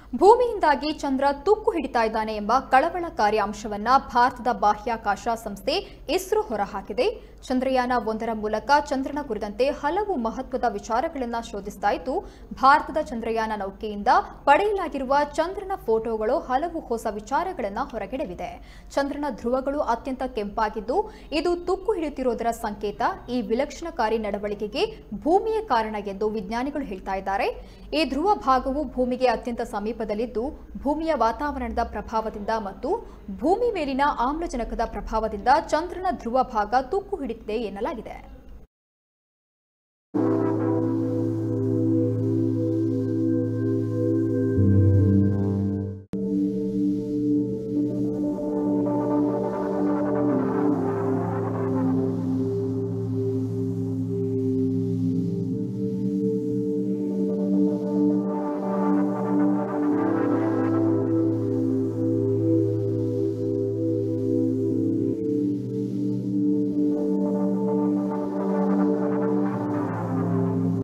ಭೂಮಿಯಿಂದಾಗಿ ಚಂದ್ರ ತುಕ್ಕು ಹಿಡಿತಾ ಇದ್ದಾನೆ ಎಂಬ ಕಳವಳಕಾರಿ ಅಂಶವನ್ನ ಭಾರತದ ಬಾಹ್ಯಾಕಾಶ ಸಂಸ್ಥೆ ಇಸ್ರೋ ಹೊರಹಾಕಿದೆ ಚಂದ್ರಯಾನ ಒಂದರ ಮೂಲಕ ಚಂದ್ರನ ಕುರಿತಂತೆ ಹಲವು ಮಹತ್ವದ ವಿಚಾರಗಳನ್ನು ಶೋಧಿಸ್ತಾ ಇದ್ದು ಭಾರತದ ಚಂದ್ರಯಾನ ನೌಕೆಯಿಂದ ಪಡೆಯಲಾಗಿರುವ ಚಂದ್ರನ ಫೋಟೋಗಳು ಹಲವು ಹೊಸ ವಿಚಾರಗಳನ್ನು ಹೊರಗೆಡವಿದೆ ಚಂದ್ರನ ಧ್ರುವಗಳು ಅತ್ಯಂತ ಕೆಂಪಾಗಿದ್ದು ಇದು ತುಕ್ಕು ಹಿಡಿಯುತ್ತಿರುವುದರ ಸಂಕೇತ ಈ ವಿಲಕ್ಷಣಕಾರಿ ನಡವಳಿಕೆಗೆ ಭೂಮಿಯೇ ಕಾರಣ ಎಂದು ವಿಜ್ಞಾನಿಗಳು ಹೇಳ್ತಾ ಇದ್ದಾರೆ ಈ ಧ್ರುವ ಭಾಗವು ಭೂಮಿಗೆ ಅತ್ಯಂತ ಸಮೀಪದಲ್ಲಿದ್ದು ಭೂಮಿಯ ವಾತಾವರಣದ ಪ್ರಭಾವದಿಂದ ಮತ್ತು ಭೂಮಿ ಮೇಲಿನ ಆಮ್ಲಜನಕದ ಪ್ರಭಾವದಿಂದ ಚಂದ್ರನ ಧ್ರುವ ಭಾಗ ತುಕ್ಕು ಹಿಡಿದಿದೆ ಎನ್ನಲಾಗಿದೆ